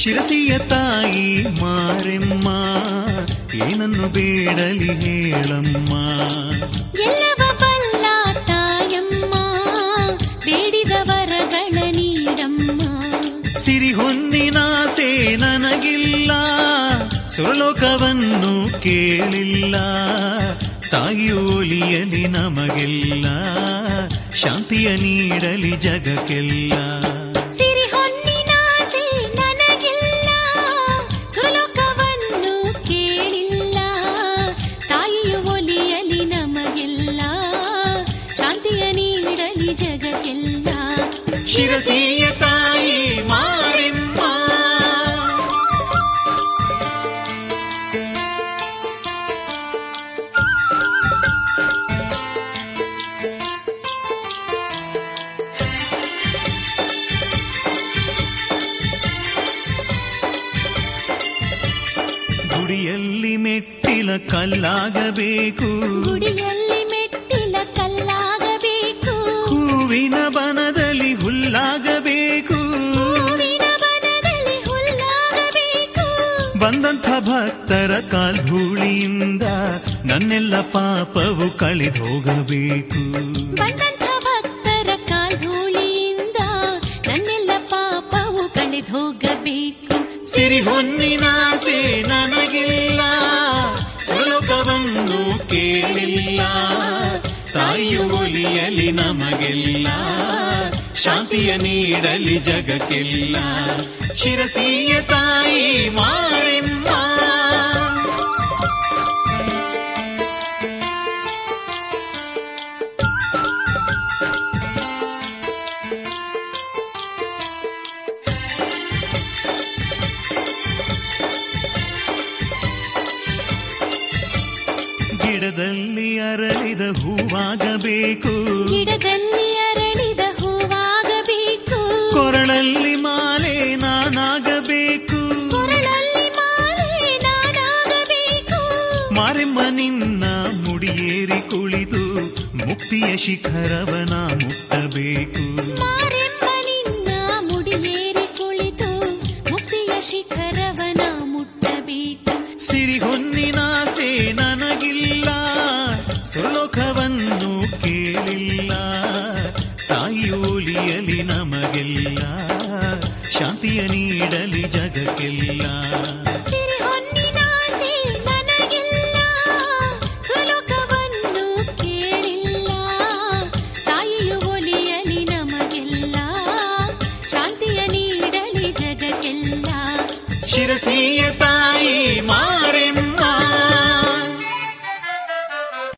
ಶಿರಸಿಯ ತಾಯಿ ಮಾರೆಮ್ಮ ಏನನ್ನು ಬೇಡಲಿ ಹೇಳಮ್ಮ ಎಲ್ಲವ ಬಲ್ಲ ತಾಯಮ್ಮ ಬೇಡಿದ ವರಗಳ ನೀಡಮ್ಮ ಸಿರಿ ಹೊನ್ನಿನಾಸೆ ನನಗಿಲ್ಲ ಸುರಲೋಕವನ್ನು ಕೇಳಿಲ್ಲ ತಾಯಿಯೋಲಿಯಲಿ ನಮಗೆಲ್ಲ ಶಾಂತಿಯ ನೀಡಲಿ ಜಗಕ್ಕೆಲ್ಲ ಸಿರಿ ಹೊನ್ನಿನಾಸೆ ನನಗಿಲ್ಲ ಸುರಲೋಕವನ್ನು ಕೇಳಿಲ್ಲ ತಾಯಿಯು ಒಲಿಯಲಿ ನಮಗೆಲ್ಲ ಶಾಂತಿಯ ನೀಡಲಿ ಜಗಕ್ಕೆಲ್ಲ ಶಿರಸಿಯ ತಾಯಿ ಮಾರೆಮ್ಮ ಗುಡಿಯಲ್ಲಿ ಮೆಟ್ಟಿಲ ಕಲ್ಲಾಗಬೇಕು ಗುಡಿಯಲ್ಲಿ ಮೆಟ್ಟಿಲ ಕಲ್ಲಾಗಬೇಕು ಹೂವಿನ ಬನದಲ್ಲಿ ಹುಲ್ಲಾಗಬೇಕು ಹೂವಿನ ಬನದಲ್ಲಿ ಹುಲ್ಲಾಗಬೇಕು ಬಂದಂಥ ಭಕ್ತರ ಕಾಲ್ಧೂಳಿಯಿಂದ ನನ್ನೆಲ್ಲ ಪಾಪವು ಕಳೆದು ಹೋಗಬೇಕು ಬಂದಂಥ ಭಕ್ತರ ಕಾಲ್ಧೂಳಿಯಿಂದ ನನ್ನೆಲ್ಲ ಪಾಪವು ಕಳೆದು ಹೋಗಬೇಕು ಸಿರಿ ಹೊನ್ನಿನಾಸೆ ನನಗಿಲ್ಲ ಸುಲೋಕವನ್ನು ಕೇಳಿಲ್ಲ ತಾಯಿಯು ಒಲಿಯಲಿ ನಮಗೆಲ್ಲ ಶಾಂತಿಯ ನೀಡಲಿ ಜಗಕ್ಕೆಲ್ಲ ಶಿರಸಿಯ ತಾಯಿ ಮಾರೆಮ್ಮ ಗಿಡದಲ್ಲಿ ಅರಳಿದ ಹೂವಾಗಬೇಕು ಗಿಡದಲ್ಲಿ ಅರಳಿದ ಹೂವಾಗಬೇಕು ಕೊರಳಲ್ಲಿ ಮಾಲೆ ನಾನಾಗಬೇಕು ಕೊರಳಲ್ಲಿ ಮಾಲೆ ನಾನಾಗಬೇಕು ಮಾರೆಮ್ಮ ನಿನ್ನ ಮುಡಿಯೇರಿ ಕುಳಿತು ಮುಕ್ತಿಯ ಶಿಖರವನ ಮುಟ್ಟಬೇಕು ಮಾರೆಮ್ಮ ನಿನ್ನ ಮುಡಿಯೇರಿ ಕುಳಿತು ಮುಕ್ತಿಯ ಶಿಖರವನ ಮುಟ್ಟಬೇಕು ಸಿರಿ ಹೊನ್ನಿನಾಸೆ ನನಗಿಲ್ಲ ಸುಲೋಕವನ್ನು ಕೇಳಿಲ್ಲ ತಾಯಿಯೋಲಿಯಲಿ ನಮಗೆಲ್ಲ ಶಾಂತಿಯ ನೀಡಲಿ ಜಗಕ್ಕೆಲ್ಲ ಸಿರಿ ಹೊನ್ನಿನಾಸೆ ನನಗಿಲ್ಲ ಸುಲೋಕವನ್ನು ಕೇಳಿಲ್ಲ ತಾಯಿಯು ಒಲಿಯಲಿ ನಮಗೆಲ್ಲ ಶಾಂತಿಯ ನೀಡಲಿ ಜಗಕ್ಕೆಲ್ಲ ಶಿರಸಿಯ ತಾಯಿ